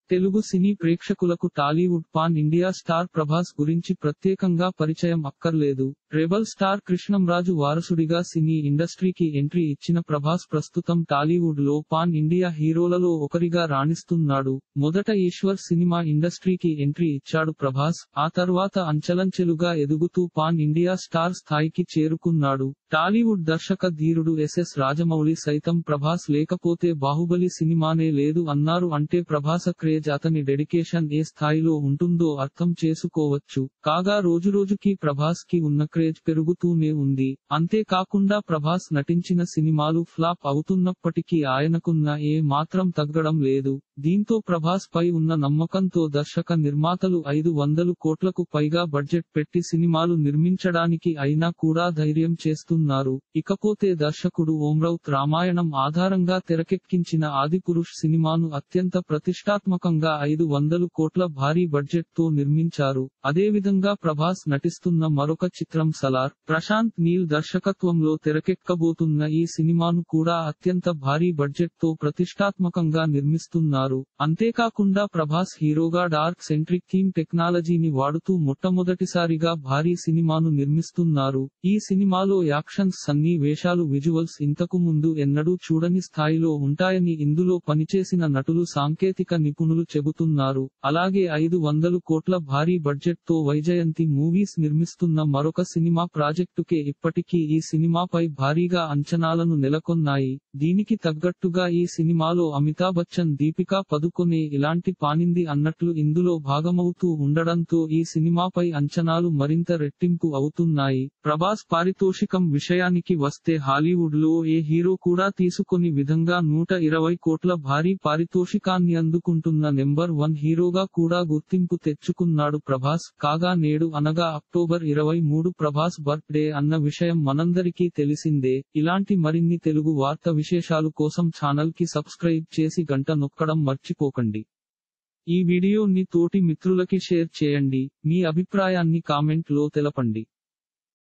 తెలుగు సినీ ప్రేక్షకులకు Tollywood pan India star Prabhas గురించి ప్రత్యేకంగా పరిచయం అక్కర్లేదు రెబల్ స్టార్ కృష్ణంరాజు వారసుడిగా సినీ ఇండస్ట్రీకి ఎంట్రీ ఇచ్చిన ప్రభాస్ ప్రస్తుతం టాలీవుడ్ లో పాన్ ఇండియా హీరోలలో ఒకరిగా రాణిస్తున్నాడు మొదట ఈశ్వర్ సినిమా ఇండస్ట్రీకి ఎంట్రీ ఇచ్చాడు ప్రభాస్ ఆ తర్వాత అంచెలంచెలుగా ఎదుగుతూ పాన్ ఇండియా స్టార్ స్థాయికి చేరుకున్నాడు టాలీవుడ్ దర్శక ధీరుడు ఎస్ఎస్ రాజమౌళి సైతం ప్రభాస్ లేకపోతే బాహుబలి సినిమానే లేదు అన్నారు అంటే ప్రభాస క్రేజ్ అతని డెడికేషన్ ఏ స్థాయిలో ఉంటుందో అర్థం చేసుకోవచ్చు కాగా రోజురోజుకి ప్రభాస్ కి ఉన్న క్రేజ్ పెరుగుతూనే ఉంది అంతేకాకుండా ప్రభాస్ నటించిన సినిమాలు ఫ్లాప్ అవుతున్నప్పటికీ ఆయనకున్న ఏ మాత్రం తగ్గడం లేదు దీంతో ప్రభాస్ పై ఉన్న నమ్మకంతో దర్శక నిర్మాతలు ఐదు వందలు కోట్లకు పైగా బడ్జెట్ పెట్టి సినిమాలు నిర్మించడానికి అయినా కూడా ధైర్యం చేస్తున్నారు ఇకపోతే దర్శకుడు ఓమ్రౌత్ రామాయణం ఆధారంగా తెరకెక్కించిన ఆదిపురుష్ సినిమాను అత్యంత ప్రతిష్టాత్మకంగా ఐదు వందలు కోట్ల భారీ బడ్జెట్ తో నిర్మించారు అదేవిధంగా ప్రభాస్ నటిస్తున్న మరొక చిత్రం సలార్ ప్రశాంత్ నీల్ దర్శకత్వంలో తెరకెక్కబోతున్న ఈ సినిమాను కూడా అత్యంత భారీ బడ్జెట్ తో ప్రతిష్టాత్మకంగా నిర్మిస్తున్నారు అంతేకాకుండా ప్రభాస్ హీరోగా డార్క్ సెంట్రిక్ థీమ్ టెక్నాలజీని వాడుతూ మొట్టమొదటిసారిగా భారీ సినిమాను నిర్మిస్తున్నారు ఈ సినిమాలో యాక్షన్స్ సన్నీ వేషాలు విజువల్స్ ఇంతకు ముందు ఎన్నడూ చూడని స్థాయిలో ఉంటాయని ఇందులో పనిచేసిన నటులు సాంకేతిక నిపుణులు చెబుతున్నారు అలాగే ఐదు వందలు కోట్ల భారీ బడ్జెట్ తో వైజయంతి మూవీస్ నిర్మిస్తున్న మరొక సినిమా ప్రాజెక్టుకే ఇప్పటికీ ఈ సినిమాపై భారీగా అంచనాలను నెలకొన్నాయి దీనికి తగ్గట్టుగా ఈ సినిమాలో అమితాబ్ బచ్చన్ దీపికా పదుకొనే ఇలాంటి పానింది అన్నట్లు ఇందులో భాగమవుతూ ఉండడంతో ఈ సినిమాపై అంచనాలు మరింత రెట్టింపు అవుతున్నాయి ప్రభాస్ పారితోషికం విషయానికి వస్తే హాలీవుడ్ లో ఏ హీరో కూడా తీసుకొని విధంగా నూట ఇరవై కోట్ల భారీ పారితోషికాన్ని అందుకుంటున్న నెంబర్ వన్ హీరోగా కూడా గుర్తింపు తెచ్చుకున్నాడు ప్రభాస్ కాగా నేడు అనగా అక్టోబర్ ఇరవై మూడు ప్రభాస్ బర్త్ డే అన్న విషయం మనందరికీ తెలిసిందే ఇలాంటి మరిన్ని తెలుగు వార్త విశేషాలు కోసం ఛానల్ కి సబ్స్క్రైబ్ చేసి గంట నొక్కడం మర్చిపోకండి ఈ వీడియోని తోటి మిత్రులకి షేర్ చేయండి మీ అభిప్రాయాన్ని కామెంట్ లో తెలపండి